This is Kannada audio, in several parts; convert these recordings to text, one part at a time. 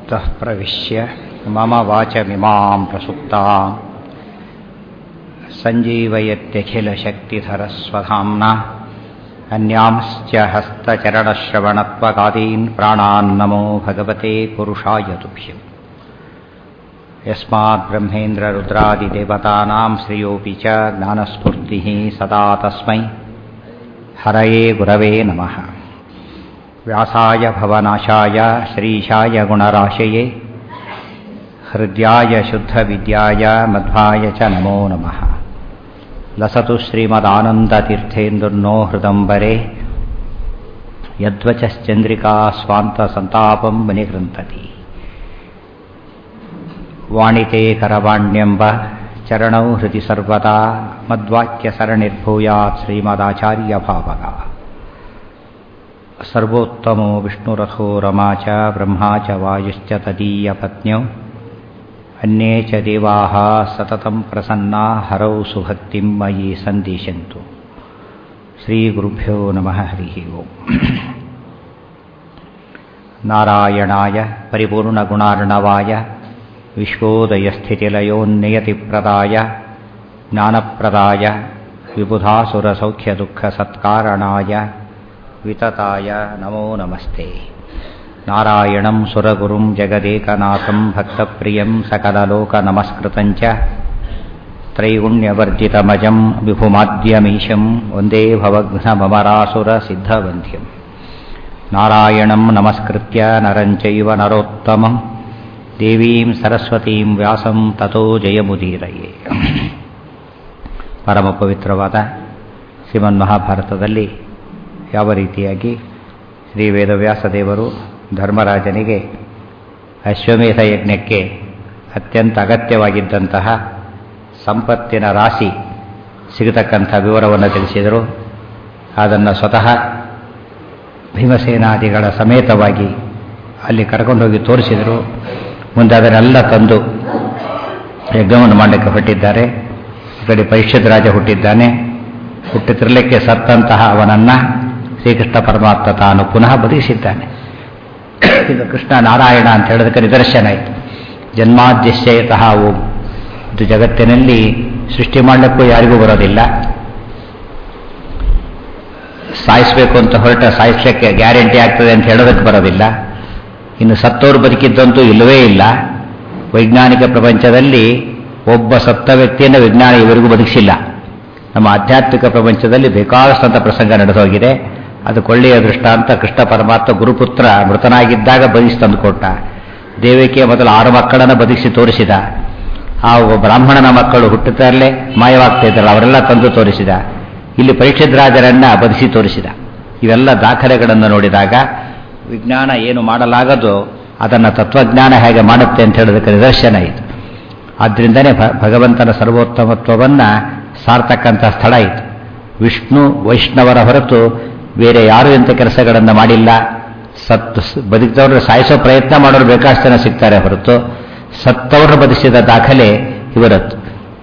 अन्तः प्रविश्य मम वाचमिमां प्रसुप्ता सञ्जीवयत्यखिलशक्तिधरस्वधाम्ना अन्यांश्च हस्तचरणश्रवणत्वगादीन् प्राणान्नमो भगवते पुरुषाय तुभ्यम् यस्माद्ब्रह्मेन्द्ररुद्रादिदेवतानां श्रियोऽपि च ज्ञानस्फूर्तिः सदा तस्मै हरये गुरवे नमः व्यासाय भवनाशाय श्रीशाय गुणराशये हृद्याय शुद्धविद्याय मध्वाय च नमो नमः लसतु श्रीमदानन्दतीर्थेन्दुर्नो हृदम्बरे यद्वचश्चन्द्रिका स्वान्तसन्तापं विनिगृन्तति वाणिते करवाण्यम्ब चरणौ हृदि सर्वदा मद्वाक्यसरणिर्भूयात् श्रीमदाचार्यभावगा सर्वोत्तमो विष्णुरथो रमा च ब्रह्मा च वायुश्च तदीयपत्न्यौ अन्ये च देवाः सततं प्रसन्ना हरौ सुभक्तिं मयि सन्दिशन्तु श्रीगुरुभ्यो नमः हरिः ओम् नारायणाय परिपूर्णगुणार्णवाय विश्वोदयस्थितिलयोन्नियतिप्रदाय ज्ञानप्रदाय विबुधासुरसौख्यदुःखसत्कारणाय वितताय नमो नमस्ते नारायणं सुरगुरुं जगदेकनाथं भक्तप्रियं सकललोकनमस्कृतं च त्रैगुण्यवर्जितमजं विभुमाद्यमीशं वन्दे भवघ्नमरासुरसिद्धवन्ध्यं नारायणं नमस्कृत्य नरं चैव नरोत्तमं ದೇವೀಂ ಸರಸ್ವತೀಂ ವ್ಯಾಸಂ ತಥೋ ಜಯಮುದೀರಯೇ ಪರಮ ಪವಿತ್ರವಾದ ಶ್ರೀಮನ್ ಮಹಾಭಾರತದಲ್ಲಿ ಯಾವ ರೀತಿಯಾಗಿ ಶ್ರೀ ವೇದವ್ಯಾಸದೇವರು ಧರ್ಮರಾಜನಿಗೆ ಅಶ್ವಮೇಧ ಯಜ್ಞಕ್ಕೆ ಅತ್ಯಂತ ಅಗತ್ಯವಾಗಿದ್ದಂತಹ ಸಂಪತ್ತಿನ ರಾಶಿ ಸಿಗತಕ್ಕಂಥ ವಿವರವನ್ನು ತಿಳಿಸಿದರು ಅದನ್ನು ಸ್ವತಃ ಭೀಮಸೇನಾದಿಗಳ ಸಮೇತವಾಗಿ ಅಲ್ಲಿ ಕರ್ಕೊಂಡೋಗಿ ತೋರಿಸಿದರು ಮುಂದೆ ಅದನ್ನೆಲ್ಲ ತಂದು ಯಜ್ಞವನ್ನು ಮಾಡಲಿಕ್ಕೆ ಹೊರಟಿದ್ದಾರೆ ಈ ಕಡೆ ಪರೀಕ್ಷಿತ ರಾಜ ಹುಟ್ಟಿದ್ದಾನೆ ಹುಟ್ಟಿತಿರಲಿಕ್ಕೆ ಸತ್ತಂತಹ ಅವನನ್ನು ಶ್ರೀಕೃಷ್ಣ ಪರಮಾತ್ಮ ತಾನು ಪುನಃ ಬದುಕಿಸಿದ್ದಾನೆ ಇದು ಕೃಷ್ಣ ನಾರಾಯಣ ಅಂತ ಹೇಳೋದಕ್ಕೆ ನಿದರ್ಶನ ಆಯಿತು ಜನ್ಮಾದ್ಯಶ್ಚಯತಃ ಓಂ ಇದು ಜಗತ್ತಿನಲ್ಲಿ ಸೃಷ್ಟಿ ಮಾಡಲಿಕ್ಕೂ ಯಾರಿಗೂ ಬರೋದಿಲ್ಲ ಸಾಯಿಸಬೇಕು ಅಂತ ಹೊರಟ ಸಾಯಿಸಲಿಕ್ಕೆ ಗ್ಯಾರಂಟಿ ಆಗ್ತದೆ ಅಂತ ಹೇಳೋದಕ್ಕೆ ಬರೋದಿಲ್ಲ ಇನ್ನು ಸತ್ತೋರು ಬದುಕಿದ್ದಂತೂ ಇಲ್ಲವೇ ಇಲ್ಲ ವೈಜ್ಞಾನಿಕ ಪ್ರಪಂಚದಲ್ಲಿ ಒಬ್ಬ ಸತ್ತ ವ್ಯಕ್ತಿಯನ್ನು ವಿಜ್ಞಾನ ಇವರಿಗೂ ಬದುಕಿಸಿಲ್ಲ ನಮ್ಮ ಆಧ್ಯಾತ್ಮಿಕ ಪ್ರಪಂಚದಲ್ಲಿ ಬೇಕಾದಷ್ಟಂಥ ಪ್ರಸಂಗ ನಡೆದೋಗಿದೆ ಅದು ಕೊಳ್ಳೆಯ ದೃಷ್ಟಾಂತ ಕೃಷ್ಣ ಪರಮಾತ್ಮ ಗುರುಪುತ್ರ ಮೃತನಾಗಿದ್ದಾಗ ಬದುಕಿಸಿ ತಂದುಕೊಟ್ಟ ದೇವಿಕೆಯ ಮೊದಲು ಆರು ಮಕ್ಕಳನ್ನು ಬದುಕಿಸಿ ತೋರಿಸಿದ ಆ ಬ್ರಾಹ್ಮಣನ ಮಕ್ಕಳು ಹುಟ್ಟುತ್ತಲೇ ಮಾಯವಾಗ್ತಾ ಇದ್ರಲ್ಲ ಅವರೆಲ್ಲ ತಂದು ತೋರಿಸಿದ ಇಲ್ಲಿ ಪರೀಕ್ಷಿತರಾಜರನ್ನ ಬದುಕಿಸಿ ತೋರಿಸಿದ ಇವೆಲ್ಲ ದಾಖಲೆಗಳನ್ನು ನೋಡಿದಾಗ ವಿಜ್ಞಾನ ಏನು ಮಾಡಲಾಗದೋ ಅದನ್ನು ತತ್ವಜ್ಞಾನ ಹೇಗೆ ಮಾಡುತ್ತೆ ಅಂತ ಹೇಳೋದಕ್ಕೆ ನಿದರ್ಶನ ಇದು ಆದ್ದರಿಂದನೇ ಭಗವಂತನ ಸರ್ವೋತ್ತಮತ್ವವನ್ನು ಸಾರ್ತಕ್ಕಂಥ ಸ್ಥಳ ಇದು ವಿಷ್ಣು ವೈಷ್ಣವರ ಹೊರತು ಬೇರೆ ಯಾರು ಇಂಥ ಕೆಲಸಗಳನ್ನು ಮಾಡಿಲ್ಲ ಸತ್ತು ಬದುಕಿದವರು ಸಾಯಿಸೋ ಪ್ರಯತ್ನ ಮಾಡೋರು ಬೇಕಾಷ್ಟು ಜನ ಸಿಗ್ತಾರೆ ಹೊರತು ಸತ್ತವರು ಬದುಕಿಸಿದ ದಾಖಲೆ ಇವರದ್ದು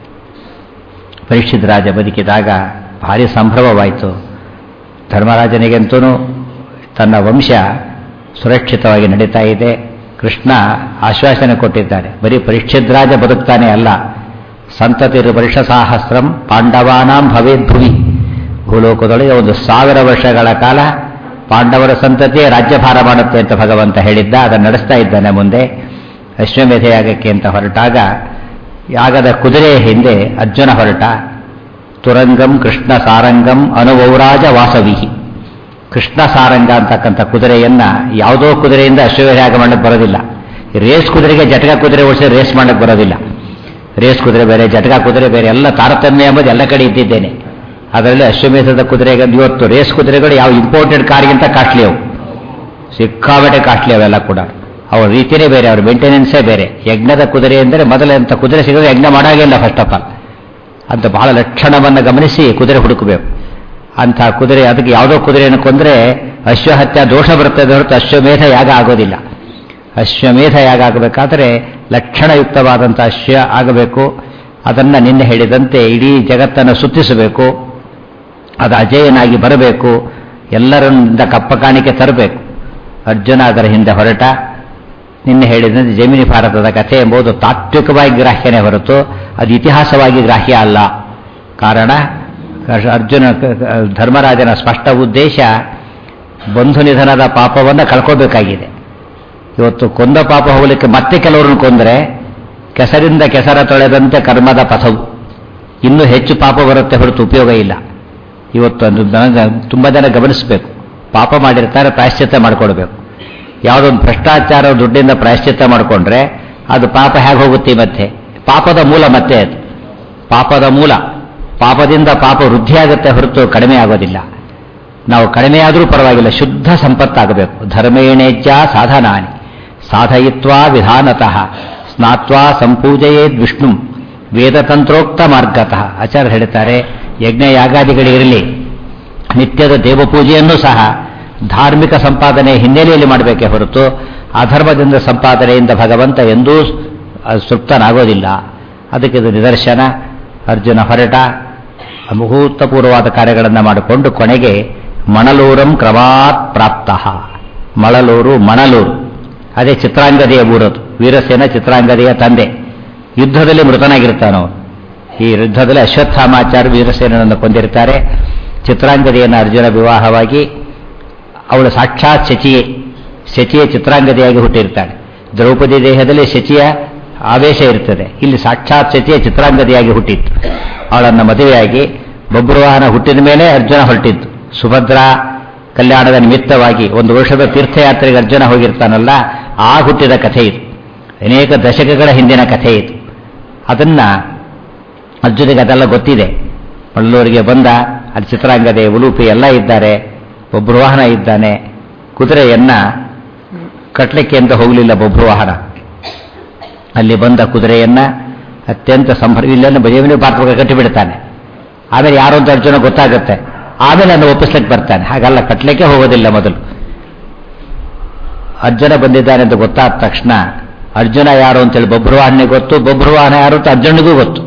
ಪರೀಕ್ಷಿತ ರಾಜ ಬದುಕಿದಾಗ ಭಾರಿ ಸಂಭ್ರಮವಾಯಿತು ಧರ್ಮರಾಜನಿಗಂತೂ ತನ್ನ ವಂಶ ಸುರಕ್ಷಿತವಾಗಿ ನಡೀತಾ ಇದೆ ಕೃಷ್ಣ ಆಶ್ವಾಸನೆ ಕೊಟ್ಟಿದ್ದಾನೆ ಬರೀ ಪರೀಕ್ಷಿದ್ರಾಜ ಬದುಕ್ತಾನೆ ಅಲ್ಲ ಸಂತತಿರು ವರ್ಷ ಸಾಹಸ್ರಂ ಪಾಂಡವಾನಾಂ ಭವೇದ್ಭುವಿ ಭೂಲೋಕದೊಳಗೆ ಒಂದು ಸಾವಿರ ವರ್ಷಗಳ ಕಾಲ ಪಾಂಡವರ ಸಂತತಿಯೇ ರಾಜ್ಯಭಾರ ಮಾಡುತ್ತೆ ಅಂತ ಭಗವಂತ ಹೇಳಿದ್ದ ಅದನ್ನು ನಡೆಸ್ತಾ ಇದ್ದಾನೆ ಮುಂದೆ ಅಶ್ವಮೇಧ ಯಾಗಕ್ಕೆ ಅಂತ ಹೊರಟಾಗ ಯಾಗದ ಕುದುರೆಯ ಹಿಂದೆ ಅರ್ಜುನ ಹೊರಟ ತುರಂಗಂ ಕೃಷ್ಣ ಸಾರಂಗಂ ಅನುವೌರಾಜ ವಾಸವಿಹಿ ಕೃಷ್ಣ ಸಾರಂಗ ಅಂತಕ್ಕಂಥ ಕುದುರೆಯನ್ನ ಯಾವುದೋ ಕುದುರೆಯಿಂದ ಅಶ್ವಮೇಧ ಯಾಗ ಮಾಡಕ್ಕೆ ಬರೋದಿಲ್ಲ ರೇಸ್ ಕುದುರೆಗೆ ಜಟಕ ಕುದುರೆ ಓಡಿಸಿ ರೇಸ್ ಮಾಡಕ್ಕೆ ಬರೋದಿಲ್ಲ ರೇಸ್ ಕುದುರೆ ಬೇರೆ ಜಟಕ ಕುದುರೆ ಬೇರೆ ಎಲ್ಲ ತಾರತಮ್ಯ ಎಂಬುದು ಎಲ್ಲ ಕಡೆ ಇದ್ದಿದ್ದೇನೆ ಅದರಲ್ಲಿ ಅಶ್ವಮೇಧದ ಕುದುರೆಗೆ ಇವತ್ತು ರೇಸ್ ಕುದುರೆಗಳು ಯಾವ ಇಂಪೋರ್ಟೆಡ್ ಕಾರ್ಗಿಂತ ಕಾಸ್ಟ್ಲಿ ಅವು ಸಿಕ್ಕಾಬಟ್ಟೆ ಕಾಸ್ಟ್ಲಿ ಅವೆಲ್ಲ ಕೂಡ ಅವ್ರ ರೀತಿಯೇ ಬೇರೆ ಅವ್ರ ಮೇಂಟೆನೆನ್ಸೇ ಬೇರೆ ಯಜ್ಞದ ಕುದುರೆ ಅಂದರೆ ಮೊದಲಂತ ಕುದುರೆ ಸಿಗೋದು ಯಜ್ಞ ಮಾಡಾಗಿಲ್ಲ ಫಸ್ಟ್ ಆಫ್ ಆಲ್ ಅಂತ ಬಹಳ ಲಕ್ಷಣವನ್ನು ಗಮನಿಸಿ ಕುದುರೆ ಹುಡುಕಬೇಕು ಅಂಥ ಕುದುರೆ ಅದಕ್ಕೆ ಯಾವುದೋ ಕುದುರೆಯನ್ನು ಕೊಂದರೆ ಅಶ್ವಹತ್ಯ ದೋಷ ಬರ್ತದೆ ಹೊರತು ಅಶ್ವಮೇಧ ಯಾಗ ಆಗೋದಿಲ್ಲ ಅಶ್ವಮೇಧ ಯಾಗ ಆಗಬೇಕಾದ್ರೆ ಲಕ್ಷಣಯುಕ್ತವಾದಂಥ ಅಶ್ವ ಆಗಬೇಕು ಅದನ್ನು ನಿನ್ನೆ ಹೇಳಿದಂತೆ ಇಡೀ ಜಗತ್ತನ್ನು ಸುತ್ತಿಸಬೇಕು ಅದು ಅಜೇಯನಾಗಿ ಬರಬೇಕು ಎಲ್ಲರಿಂದ ಕಪ್ಪ ಕಾಣಿಕೆ ತರಬೇಕು ಅರ್ಜುನ ಅದರ ಹಿಂದೆ ಹೊರಟ ನಿನ್ನೆ ಹೇಳಿದಂತೆ ಜಮಿನಿ ಭಾರತದ ಕಥೆ ಎಂಬುದು ತಾತ್ವಿಕವಾಗಿ ಗ್ರಾಹ್ಯನೇ ಹೊರತು ಅದು ಇತಿಹಾಸವಾಗಿ ಗ್ರಾಹ್ಯ ಅಲ್ಲ ಕಾರಣ ಅರ್ಜುನ ಧರ್ಮರಾಜನ ಸ್ಪಷ್ಟ ಉದ್ದೇಶ ಬಂಧು ನಿಧನದ ಪಾಪವನ್ನು ಕಳ್ಕೋಬೇಕಾಗಿದೆ ಇವತ್ತು ಕೊಂದ ಪಾಪ ಹೋಗಲಿಕ್ಕೆ ಮತ್ತೆ ಕೆಲವರನ್ನು ಕೊಂದರೆ ಕೆಸರಿಂದ ಕೆಸರ ತೊಳೆದಂತೆ ಕರ್ಮದ ಪಥವು ಇನ್ನೂ ಹೆಚ್ಚು ಪಾಪ ಬರುತ್ತೆ ಹೊರತು ಉಪಯೋಗ ಇಲ್ಲ ಇವತ್ತು ಅದು ತುಂಬ ಜನ ಗಮನಿಸಬೇಕು ಪಾಪ ಮಾಡಿರ್ತಾರೆ ಪ್ರಾಯಶ್ಚಿತ್ತ ಮಾಡಿಕೊಡ್ಬೇಕು ಯಾವುದೊಂದು ಭ್ರಷ್ಟಾಚಾರ ದುಡ್ಡಿಂದ ಪ್ರಾಯಶ್ಚಿತ್ತ ಮಾಡಿಕೊಂಡ್ರೆ ಅದು ಪಾಪ ಹೇಗೆ ಹೋಗುತ್ತೆ ಮತ್ತೆ ಪಾಪದ ಮೂಲ ಮತ್ತೆ ಅದು ಪಾಪದ ಮೂಲ ಪಾಪದಿಂದ ಪಾಪ ವೃದ್ಧಿಯಾಗುತ್ತೆ ಹೊರತು ಕಡಿಮೆ ಆಗೋದಿಲ್ಲ ನಾವು ಕಡಿಮೆ ಆದರೂ ಪರವಾಗಿಲ್ಲ ಶುದ್ಧ ಸಂಪತ್ತಾಗಬೇಕು ಧರ್ಮೇಣೇಜ್ಯ ಸಾಧನಾನಿ ಸಾಧಯಿತ್ವಾ ವಿಧಾನತಃ ಸ್ನಾತ್ವಾ ಸಂಪೂಜಯೇದ್ ವಿಷ್ಣು ವೇದತಂತ್ರೋಕ್ತ ಮಾರ್ಗತಃ ಆಚಾರ್ಯ ಹೇಳ್ತಾರೆ ಯಜ್ಞ ಯಾಗಾದಿಗಳಿರಲಿ ನಿತ್ಯದ ದೇವಪೂಜೆಯನ್ನು ಸಹ ಧಾರ್ಮಿಕ ಸಂಪಾದನೆ ಹಿನ್ನೆಲೆಯಲ್ಲಿ ಮಾಡಬೇಕೇ ಹೊರತು ಅಧರ್ಮದಿಂದ ಸಂಪಾದನೆಯಿಂದ ಭಗವಂತ ಎಂದೂ ತೃಪ್ತನಾಗೋದಿಲ್ಲ ಅದಕ್ಕೆ ಇದು ನಿದರ್ಶನ ಅರ್ಜುನ ಹೊರಟ ಮುಹೂರ್ತಪೂರ್ವವಾದ ಕಾರ್ಯಗಳನ್ನು ಮಾಡಿಕೊಂಡು ಕೊನೆಗೆ ಮಣಲೂರಂ ಕ್ರಮಾತ್ ಪ್ರಾಪ್ತ ಮಳಲೂರು ಮಣಲೂರು ಅದೇ ಚಿತ್ರಾಂಗದೆಯ ಊರದು ವೀರಸೇನ ಚಿತ್ರಾಂಗದೆಯ ತಂದೆ ಯುದ್ಧದಲ್ಲಿ ಮೃತನಾಗಿರ್ತಾನೋ ಈ ಯುದ್ಧದಲ್ಲಿ ಅಶ್ವತ್ಥಾಮಾಚಾರ್ಯ ವೀರಸೇನನ್ನು ಕೊಂದಿರ್ತಾರೆ ಚಿತ್ರಾಂಗದೆಯನ್ನು ಅರ್ಜುನ ವಿವಾಹವಾಗಿ ಅವಳು ಸಾಕ್ಷಾತ್ ಶಚಿಯೇ ಶಚಿಯ ಚಿತ್ರಾಂಗದೆಯಾಗಿ ಹುಟ್ಟಿರ್ತಾಳೆ ದ್ರೌಪದಿ ದೇಹದಲ್ಲಿ ಶಚಿಯ ಆವೇಶ ಇರ್ತದೆ ಇಲ್ಲಿ ಸಾಕ್ಷಾತ್ ಶಚಿಯ ಚಿತ್ರಾಂಗದೆಯಾಗಿ ಹುಟ್ಟಿತ್ತು ಅವಳನ್ನು ಮದುವೆಯಾಗಿ ಬಬ್ರುವಾಹನ ಹುಟ್ಟಿದ ಮೇಲೆ ಅರ್ಜುನ ಹೊರಟಿತ್ತು ಸುಭದ್ರಾ ಕಲ್ಯಾಣದ ನಿಮಿತ್ತವಾಗಿ ಒಂದು ವರ್ಷದ ತೀರ್ಥಯಾತ್ರೆಗೆ ಅರ್ಜುನ ಹೋಗಿರ್ತಾನಲ್ಲ ಆ ಹುಟ್ಟಿದ ಕಥೆ ಇದು ಅನೇಕ ದಶಕಗಳ ಹಿಂದಿನ ಕಥೆ ಇದು ಅದನ್ನ ಅರ್ಜುನಿಗೆ ಅದೆಲ್ಲ ಗೊತ್ತಿದೆ ಮಳ್ಳೂರಿಗೆ ಬಂದ ಅಲ್ಲಿ ಚಿತ್ರಾಂಗದೆ ಉಲೂಪಿ ಎಲ್ಲ ಇದ್ದಾರೆ ಬಬ್ರುವಾಹನ ಇದ್ದಾನೆ ಕುದುರೆಯನ್ನ ಕಟ್ಲಿಕ್ಕೆ ಅಂತ ಹೋಗಲಿಲ್ಲ ಬಬ್ರುವಾಹನ ಅಲ್ಲಿ ಬಂದ ಕುದುರೆಯನ್ನ ಅತ್ಯಂತ ಸಂಭ್ರ ಇಲ್ಲೆಲ್ಲ ಬಜೆವಿನ ಪಾತ್ರ ಕಟ್ಟಿಬಿಡ್ತಾನೆ ಆಮೇಲೆ ಯಾರು ಅಂತ ಅರ್ಜುನ ಗೊತ್ತಾಗುತ್ತೆ ಆಮೇಲೆ ಅದನ್ನು ಒಪ್ಪಿಸ್ಲಿಕ್ಕೆ ಬರ್ತಾನೆ ಹಾಗಲ್ಲ ಕಟ್ಲಿಕ್ಕೆ ಹೋಗೋದಿಲ್ಲ ಮೊದಲು ಅರ್ಜುನ ಬಂದಿದ್ದಾನೆ ಅಂತ ಗೊತ್ತಾದ ತಕ್ಷಣ ಅರ್ಜುನ ಯಾರು ಅಂತೇಳಿ ಬಬ್ರುವಾಹನಿಗೆ ಗೊತ್ತು ಬಬ್ರುವಾಹನ ಯಾರು ಅಂತ ಅರ್ಜುನಿಗೂ ಗೊತ್ತು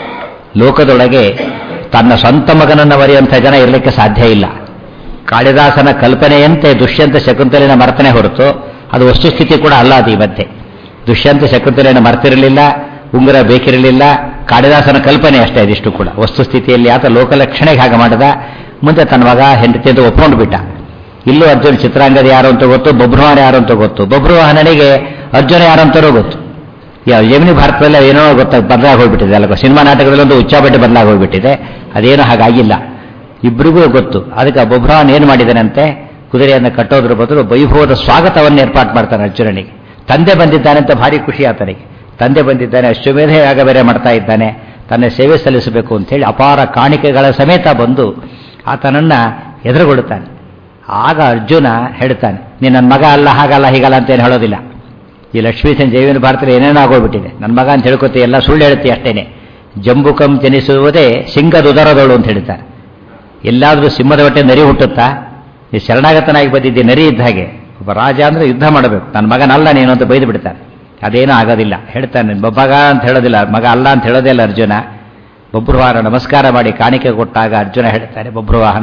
ಲೋಕದೊಳಗೆ ತನ್ನ ಸ್ವಂತ ಮಗನನ್ನು ಮರೆಯುವಂಥ ಜನ ಇರಲಿಕ್ಕೆ ಸಾಧ್ಯ ಇಲ್ಲ ಕಾಳಿದಾಸನ ಕಲ್ಪನೆಯಂತೆ ದುಷ್ಯಂತ ಶಕುಂತಲಿನ ಮರ್ತನೆ ಹೊರತು ಅದು ವಸ್ತುಸ್ಥಿತಿ ಕೂಡ ಅಲ್ಲ ಅದು ಈ ಮಧ್ಯೆ ದುಷ್ಯಂತ ಶಕುಂತಲಿನ ಮರ್ತಿರಲಿಲ್ಲ ಉಂಗುರ ಬೇಕಿರಲಿಲ್ಲ ಕಾಳಿದಾಸನ ಕಲ್ಪನೆ ಅಷ್ಟೇ ಅದಿಷ್ಟು ಕೂಡ ವಸ್ತುಸ್ಥಿತಿಯಲ್ಲಿ ಆತ ಲೋಕಲಕ್ಷಣೆಗೆ ಹಾಗೆ ಮಾಡಿದ ಮುಂದೆ ತನ್ನ ಮಗ ಹೆಂಡತಿ ಅಂತ ಒಪ್ಕೊಂಡು ಬಿಟ್ಟ ಇಲ್ಲೂ ಅರ್ಜುನ್ ಚಿತ್ರಾಂಗದ ಯಾರು ಅಂತ ಗೊತ್ತು ಬಬ್ರುವಾಹನ ಯಾರು ಅಂತ ಗೊತ್ತು ಬಬ್ರುವಾಹನನಿಗೆ ಅರ್ಜುನ ಯಾರು ಅಂತಾರೋ ಗೊತ್ತು ಯಾವ ಯಮಿನಿ ಭಾರತದಲ್ಲಿ ಏನೋ ಗೊತ್ತ ಬದಲಾಗಿ ಹೋಗ್ಬಿಟ್ಟಿದೆ ಅಲ್ಲ ಸಿನಿಮಾ ನಾಟಕದಲ್ಲಿ ಒಂದು ಉಚ್ಚಾಬಟ್ಟೆ ಬದಲಾಗಿ ಹೋಗ್ಬಿಟ್ಟಿದೆ ಅದೇನೋ ಹಾಗಾಗಿಲ್ಲ ಇಬ್ಬರಿಗೂ ಗೊತ್ತು ಅದಕ್ಕೆ ಬೊಬ್ರಾನ್ ಏನು ಮಾಡಿದಾನಂತೆ ಕುದುರೆಯನ್ನು ಕಟ್ಟೋದ್ರ ಬದಲು ವೈಭವದ ಸ್ವಾಗತವನ್ನು ಏರ್ಪಾಡು ಮಾಡ್ತಾನೆ ಅರ್ಜುನನಿಗೆ ತಂದೆ ಬಂದಿದ್ದಾನೆ ಅಂತ ಭಾರಿ ಖುಷಿ ಆತನಿಗೆ ತಂದೆ ಬಂದಿದ್ದಾನೆ ಅಶ್ವಮೇಧ ಯಾಗ ಬೇರೆ ಮಾಡ್ತಾ ಇದ್ದಾನೆ ತನ್ನ ಸೇವೆ ಸಲ್ಲಿಸಬೇಕು ಅಂತ ಹೇಳಿ ಅಪಾರ ಕಾಣಿಕೆಗಳ ಸಮೇತ ಬಂದು ಆತನನ್ನ ಎದುರುಗೊಳ್ಳುತ್ತಾನೆ ಆಗ ಅರ್ಜುನ ಹೇಳ್ತಾನೆ ನೀನು ನನ್ನ ಮಗ ಅಲ್ಲ ಹಾಗಲ್ಲ ಹೀಗಲ್ಲ ಅಂತ ಏನು ಹೇಳೋದಿಲ್ಲ ಈ ಲಕ್ಷ್ಮೀಸನ್ ಜೈವಿನ ಭಾರತದಲ್ಲಿ ಏನೇನೋ ಆಗೋಗ್ಬಿಟ್ಟಿದೆ ನನ್ನ ಮಗ ಅಂತ ಹೇಳ್ಕೊತಿ ಎಲ್ಲ ಸುಳ್ಳು ಹೇಳ್ತಿ ಅಷ್ಟೇನೆ ಜಂಬುಕಂ ಜನಿಸುವುದೇ ಸಿಂಗದ ಉದರದೋಳು ಅಂತ ಹೇಳ್ತಾರೆ ಎಲ್ಲಾದರೂ ಸಿಂಹದ ಹೊಟ್ಟೆ ನರಿ ಹುಟ್ಟುತ್ತಾ ಈ ಶರಣಾಗತನಾಗಿ ಬಂದಿದ್ದೆ ನರಿ ಇದ್ದ ಹಾಗೆ ಒಬ್ಬ ರಾಜ ಅಂದ್ರೆ ಯುದ್ಧ ಮಾಡಬೇಕು ನನ್ನ ಮಗನಲ್ಲ ನೀನು ಅಂತ ಬೈದು ಬಿಡ್ತಾನೆ ಅದೇನೂ ಆಗೋದಿಲ್ಲ ಹೇಳ್ತಾನೆ ಮಗ ಅಂತ ಹೇಳೋದಿಲ್ಲ ಮಗ ಅಲ್ಲ ಅಂತ ಹೇಳೋದೇ ಇಲ್ಲ ಅರ್ಜುನ ಬಬ್ರುವಾಹನ ನಮಸ್ಕಾರ ಮಾಡಿ ಕಾಣಿಕೆ ಕೊಟ್ಟಾಗ ಅರ್ಜುನ ಹೇಳ್ತಾನೆ ಬಬ್ರುವಾಹನ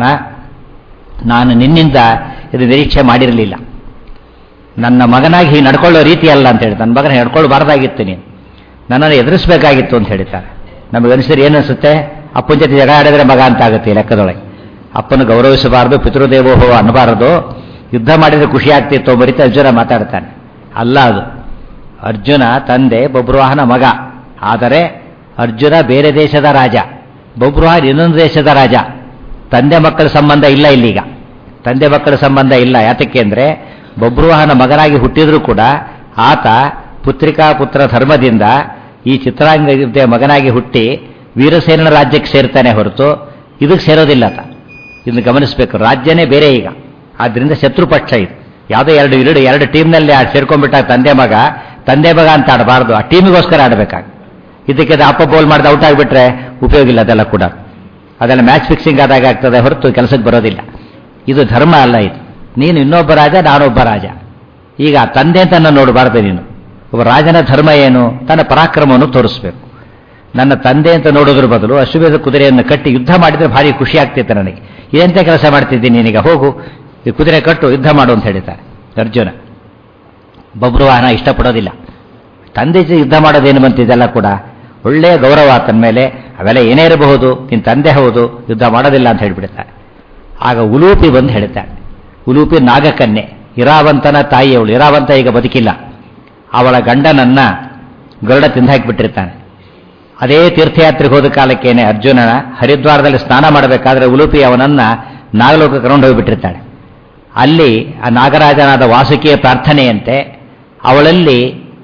ನಾನು ನಿನ್ನಿಂದ ಇದು ನಿರೀಕ್ಷೆ ಮಾಡಿರಲಿಲ್ಲ ನನ್ನ ಮಗನಾಗಿ ಹೀಗೆ ನಡ್ಕೊಳ್ಳೋ ರೀತಿ ಅಲ್ಲ ಅಂತ ಹೇಳಿ ನನ್ನ ಮಗನ ನಡ್ಕೊಳ್ಬಾರ್ದಾಗಿತ್ತು ನೀನು ನನ್ನನ್ನು ಎದುರಿಸಬೇಕಾಗಿತ್ತು ಅಂತ ಹೇಳ್ತಾರೆ ನಮಗೆ ಅನಿಸಿದ್ರೆ ಏನು ಅನಿಸುತ್ತೆ ಅಪ್ಪನ ಜೊತೆ ಜಗಳ ಆಡಿದ್ರೆ ಮಗ ಅಂತ ಆಗುತ್ತೆ ಈ ಲೆಕ್ಕದೊಳಗೆ ಅಪ್ಪನ ಗೌರವಿಸಬಾರದು ಪಿತೃದೇವೋಭವ ಅನ್ನಬಾರದು ಯುದ್ಧ ಮಾಡಿದ್ರೆ ಖುಷಿ ಆಗ್ತಿತ್ತು ಬರೀತ ಅರ್ಜುನ ಮಾತಾಡ್ತಾನೆ ಅಲ್ಲ ಅದು ಅರ್ಜುನ ತಂದೆ ಬಬ್ರುವಾಹನ ಮಗ ಆದರೆ ಅರ್ಜುನ ಬೇರೆ ದೇಶದ ರಾಜ ಬಬ್ರುವಾಹನ್ ಇನ್ನೊಂದು ದೇಶದ ರಾಜ ತಂದೆ ಮಕ್ಕಳ ಸಂಬಂಧ ಇಲ್ಲ ಇಲ್ಲೀಗ ತಂದೆ ಮಕ್ಕಳ ಸಂಬಂಧ ಇಲ್ಲ ಯಾತಕ್ಕೆ ಅಂದರೆ ಬಬ್ರುವಾಹನ ಮಗನಾಗಿ ಹುಟ್ಟಿದ್ರೂ ಕೂಡ ಆತ ಪುತ್ರಿಕಾ ಪುತ್ರ ಧರ್ಮದಿಂದ ಈ ಚಿತ್ರಾಂಗ ಮಗನಾಗಿ ಹುಟ್ಟಿ ವೀರಸೇನ ರಾಜ್ಯಕ್ಕೆ ಸೇರ್ತಾನೆ ಹೊರತು ಇದಕ್ಕೆ ಸೇರೋದಿಲ್ಲ ಆತ ಇದನ್ನು ಗಮನಿಸಬೇಕು ರಾಜ್ಯನೇ ಬೇರೆ ಈಗ ಆದ್ದರಿಂದ ಶತ್ರುಪಕ್ಷ ಇದು ಯಾವುದೋ ಎರಡು ಎರಡು ಎರಡು ಟೀಮ್ನಲ್ಲಿ ಸೇರ್ಕೊಂಡ್ಬಿಟ್ಟ ತಂದೆ ಮಗ ತಂದೆ ಮಗ ಅಂತ ಆಡಬಾರ್ದು ಆ ಟೀಮಿಗೋಸ್ಕರ ಆಡಬೇಕಾಗ ಇದಕ್ಕೆ ಅಪ್ಪ ಬೋಲ್ ಮಾಡಿದ ಔಟ್ ಆಗಿಬಿಟ್ರೆ ಉಪಯೋಗ ಇಲ್ಲ ಅದೆಲ್ಲ ಕೂಡ ಅದೆಲ್ಲ ಮ್ಯಾಚ್ ಫಿಕ್ಸಿಂಗ್ ಆದಾಗ ಆಗ್ತದೆ ಹೊರತು ಕೆಲಸಕ್ಕೆ ಬರೋದಿಲ್ಲ ಇದು ಧರ್ಮ ಅಲ್ಲ ಇದು ನೀನು ಇನ್ನೊಬ್ಬ ರಾಜ ನಾನೊಬ್ಬ ರಾಜ ಈಗ ತಂದೆ ಅಂತ ನನ್ನ ನೋಡಬಾರ್ದು ನೀನು ಒಬ್ಬ ರಾಜನ ಧರ್ಮ ಏನು ತನ್ನ ಪರಾಕ್ರಮವನ್ನು ತೋರಿಸ್ಬೇಕು ನನ್ನ ತಂದೆ ಅಂತ ನೋಡೋದ್ರ ಬದಲು ಅಶ್ವಮೇಧ ಕುದುರೆಯನ್ನು ಕಟ್ಟಿ ಯುದ್ಧ ಮಾಡಿದ್ರೆ ಭಾರಿ ಖುಷಿ ಆಗ್ತಿತ್ತು ನನಗೆ ಎಂತ ಕೆಲಸ ಮಾಡ್ತಿದ್ದೀನಿ ನೀನೀಗ ಹೋಗು ಈ ಕುದುರೆ ಕಟ್ಟು ಯುದ್ಧ ಮಾಡು ಅಂತ ಹೇಳಿದ್ದಾರೆ ಅರ್ಜುನ ಬಬ್ರುವಾಹನ ಇಷ್ಟಪಡೋದಿಲ್ಲ ತಂದೆ ಜೊತೆ ಯುದ್ಧ ಮಾಡೋದೇನು ಬಂತಿದೆಲ್ಲ ಕೂಡ ಒಳ್ಳೆಯ ಗೌರವ ಆತನ ಮೇಲೆ ಅವೆಲ್ಲ ಏನೇ ಇರಬಹುದು ನಿನ್ನ ತಂದೆ ಹೌದು ಯುದ್ಧ ಮಾಡೋದಿಲ್ಲ ಅಂತ ಹೇಳಿಬಿಡ್ತಾನೆ ಆಗ ಉಲೂಪಿ ಬಂದು ಹೇಳ್ತಾಳೆ ಉಲೂಪಿ ನಾಗಕನ್ಯೆ ಇರಾವಂತನ ತಾಯಿ ಅವಳು ಇರಾವಂತ ಈಗ ಬದುಕಿಲ್ಲ ಅವಳ ಗಂಡನನ್ನ ಗರುಡ ತಿಂದಾಕಿಬಿಟ್ಟಿರ್ತಾನೆ ಅದೇ ತೀರ್ಥಯಾತ್ರೆಗೆ ಹೋದ ಕಾಲಕ್ಕೇನೆ ಅರ್ಜುನನ ಹರಿದ್ವಾರದಲ್ಲಿ ಸ್ನಾನ ಮಾಡಬೇಕಾದ್ರೆ ಉಲುಪಿ ಅವನನ್ನ ನಾಗಲೋಕ ಕರ್ಕೊಂಡು ಹೋಗಿಬಿಟ್ಟಿರ್ತಾಳೆ ಅಲ್ಲಿ ಆ ನಾಗರಾಜನಾದ ವಾಸುಕಿಯ ಪ್ರಾರ್ಥನೆಯಂತೆ ಅವಳಲ್ಲಿ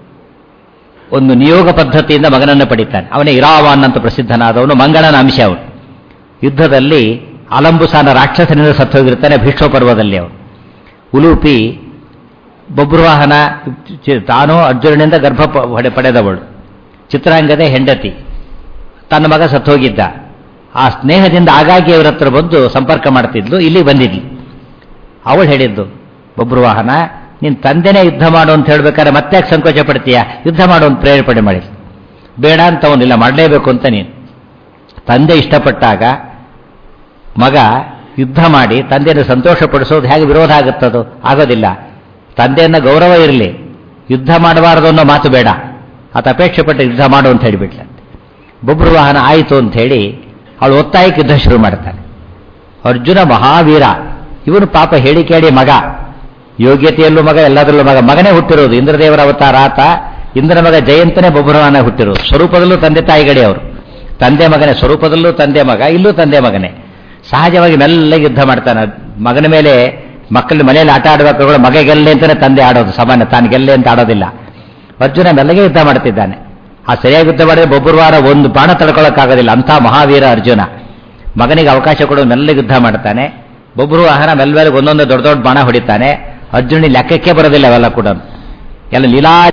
ಒಂದು ನಿಯೋಗ ಪದ್ಧತಿಯಿಂದ ಮಗನನ್ನು ಪಡಿತಾನೆ ಅವನೇ ಇರಾವಾನ್ ಅಂತ ಪ್ರಸಿದ್ಧನಾದವನು ಮಂಗಳನ ಅಂಶ ಅವನು ಯುದ್ಧದಲ್ಲಿ ಅಲಂಬುಸಾನ ರಾಕ್ಷಸನಿಂದ ಸತ್ತೋಗಿರ್ತಾನೆ ಭೀಷ್ಮ ಪರ್ವದಲ್ಲಿ ಅವನು ಉಲೂಪಿ ಬಬ್ರುವಾಹನ ತಾನು ಅರ್ಜುನನಿಂದ ಗರ್ಭ ಪಡೆ ಪಡೆದವಳು ಚಿತ್ರಾಂಗದೆ ಹೆಂಡತಿ ತನ್ನ ಮಗ ಸತ್ತೋಗಿದ್ದ ಆ ಸ್ನೇಹದಿಂದ ಆಗಾಗ್ಗೆ ಅವರ ಹತ್ರ ಬಂದು ಸಂಪರ್ಕ ಮಾಡ್ತಿದ್ಲು ಇಲ್ಲಿ ಬಂದಿದ್ಲು ಅವಳು ಹೇಳಿದ್ದು ಬಬ್ರುವಾಹನ ನಿನ್ನ ತಂದೆನೇ ಯುದ್ಧ ಮಾಡು ಅಂತ ಹೇಳ್ಬೇಕಾದ್ರೆ ಮತ್ತೆ ಯಾಕೆ ಸಂಕೋಚ ಪಡ್ತೀಯ ಯುದ್ಧ ಮಾಡು ಅಂತ ಪ್ರೇರೇಪಣೆ ಮಾಡಿ ಬೇಡ ಅಂತ ಅವನಿಲ್ಲ ಮಾಡಲೇಬೇಕು ಅಂತ ನೀನು ತಂದೆ ಇಷ್ಟಪಟ್ಟಾಗ ಮಗ ಯುದ್ಧ ಮಾಡಿ ತಂದೆಯನ್ನು ಸಂತೋಷಪಡಿಸೋದು ಹೇಗೆ ವಿರೋಧ ಆಗುತ್ತದು ಆಗೋದಿಲ್ಲ ತಂದೆಯನ್ನ ಗೌರವ ಇರಲಿ ಯುದ್ಧ ಮಾಡಬಾರದು ಅನ್ನೋ ಮಾತು ಬೇಡ ಆತ ಅಪೇಕ್ಷೆ ಪಟ್ಟು ಯುದ್ಧ ಮಾಡು ಅಂತ ಹೇಳಿಬಿಟ್ಲ ಬೊಬ್ರು ವಾಹನ ಆಯಿತು ಅಂತ ಹೇಳಿ ಅವಳು ಒತ್ತಾಯಕ್ಕೆ ಯುದ್ಧ ಶುರು ಮಾಡ್ತಾನೆ ಅರ್ಜುನ ಮಹಾವೀರ ಇವನು ಪಾಪ ಹೇಳಿ ಕೇಳಿ ಮಗ ಯೋಗ್ಯತೆಯಲ್ಲೂ ಮಗ ಎಲ್ಲದರಲ್ಲೂ ಮಗ ಮಗನೇ ಹುಟ್ಟಿರೋದು ಇಂದ್ರದೇವರ ಅವತಾರ ಆತ ಇಂದ್ರನ ಮಗ ಜಯಂತನೇ ಬೊಬ್ರವಾಹನ ಹುಟ್ಟಿರೋದು ಸ್ವರೂಪದಲ್ಲೂ ತಂದೆ ತಾಯಿಗಡೆ ಅವರು ತಂದೆ ಮಗನೇ ಸ್ವರೂಪದಲ್ಲೂ ತಂದೆ ಮಗ ಇಲ್ಲೂ ತಂದೆ ಮಗನೇ ಸಹಜವಾಗಿ ಮೆಲ್ಲಗೆ ಯುದ್ಧ ಮಾಡ್ತಾನೆ ಮಗನ ಮೇಲೆ ಮಕ್ಕಳು ಮನೆಯಲ್ಲಿ ಆಟ ಆಡಬೇಕಾದ್ರೆ ಮಗ ಗೆಲ್ಲೆ ಅಂತಾನೆ ತಂದೆ ಆಡೋದು ಸಾಮಾನ್ಯ ತಾನು ಗೆಲ್ಲೆ ಅಂತ ಆಡೋದಿಲ್ಲ ಅರ್ಜುನ ಮೆಲ್ಲಗೆ ಯುದ್ಧ ಮಾಡ್ತಿದ್ದಾನೆ ಆ ಸರಿಯಾಗಿ ಯುದ್ಧ ಮಾಡಿದ್ರೆ ಬೊಬ್ಬರುವಾರ ಒಂದು ಬಾಣ ತಡ್ಕೊಳ್ಳೋಕ್ಕಾಗೋದಿಲ್ಲ ಅಂಥ ಮಹಾವೀರ ಅರ್ಜುನ ಮಗನಿಗೆ ಅವಕಾಶ ಕೊಡೋದು ಮೆಲ್ಲಗೆ ಯುದ್ಧ ಮಾಡ್ತಾನೆ ಬೊಬ್ಬರು ಆಹಾರ ಮೆಲ್ಲ ಒಂದೊಂದು ದೊಡ್ಡ ದೊಡ್ಡ ಬಾಣ ಹೊಡಿತಾನೆ ಅರ್ಜುನಿ ಲೆಕ್ಕಕ್ಕೆ ಬರೋದಿಲ್ಲ ಅವೆಲ್ಲ ಕೂಡ ಎಲ್ಲ ಲೀಲಾ